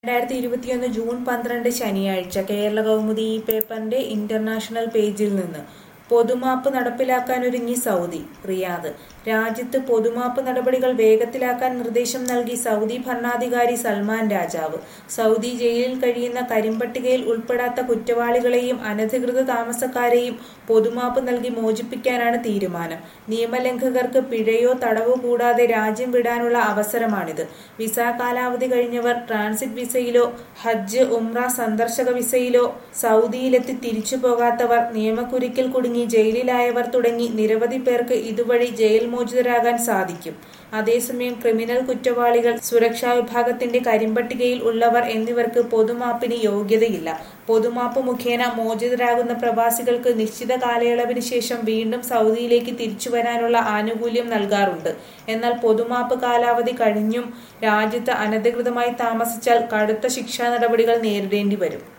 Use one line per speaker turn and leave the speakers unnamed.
രണ്ടായിരത്തി ഇരുപത്തിയൊന്ന് ജൂൺ പന്ത്രണ്ട് ശനിയാഴ്ച കേരള കൗമുദി ഈ പേപ്പറിന്റെ ഇന്റർനാഷണൽ പേജിൽ നിന്ന് പൊതുമാപ്പ് നടപ്പിലാക്കാനൊരുങ്ങി സൗദി റിയാദ് രാജ്യത്ത് പൊതുമാപ്പ് നടപടികൾ വേഗത്തിലാക്കാൻ നിർദ്ദേശം നൽകി സൗദി ഭരണാധികാരി സൽമാൻ രാജാവ് സൗദി ജയിലിൽ കഴിയുന്ന കരിമ്പട്ടികയിൽ ഉൾപ്പെടാത്ത കുറ്റവാളികളെയും അനധികൃത താമസക്കാരെയും പൊതുമാപ്പ് നൽകി മോചിപ്പിക്കാനാണ് തീരുമാനം നിയമലംഘകർക്ക് പിഴയോ തടവോ കൂടാതെ രാജ്യം വിടാനുള്ള അവസരമാണിത് വിസ കാലാവധി കഴിഞ്ഞവർ ട്രാൻസിറ്റ് വിസയിലോ ഹജ്ജ് ഉംറ സന്ദർശക വിസയിലോ സൗദിയിലെത്തി തിരിച്ചു പോകാത്തവർ നിയമക്കുരുക്കിൽ കുടുങ്ങി ജയിലിലായവർ തുടങ്ങി നിരവധി പേർക്ക് ഇതുവഴി ജയിൽ മോചിതരാകാൻ സാധിക്കും അതേസമയം ക്രിമിനൽ കുറ്റവാളികൾ സുരക്ഷാ വിഭാഗത്തിന്റെ കരിമ്പട്ടികയിൽ ഉള്ളവർ എന്നിവർക്ക് പൊതുമാപ്പിന് യോഗ്യതയില്ല പൊതുമാപ്പ് മുഖേന മോചിതരാകുന്ന പ്രവാസികൾക്ക് നിശ്ചിത കാലയളവിന് ശേഷം വീണ്ടും സൗദിയിലേക്ക് തിരിച്ചു വരാനുള്ള ആനുകൂല്യം നൽകാറുണ്ട് എന്നാൽ പൊതുമാപ്പ് കാലാവധി കഴിഞ്ഞും രാജ്യത്ത് അനധികൃതമായി താമസിച്ചാൽ കടുത്ത ശിക്ഷാ നടപടികൾ നേരിടേണ്ടി വരും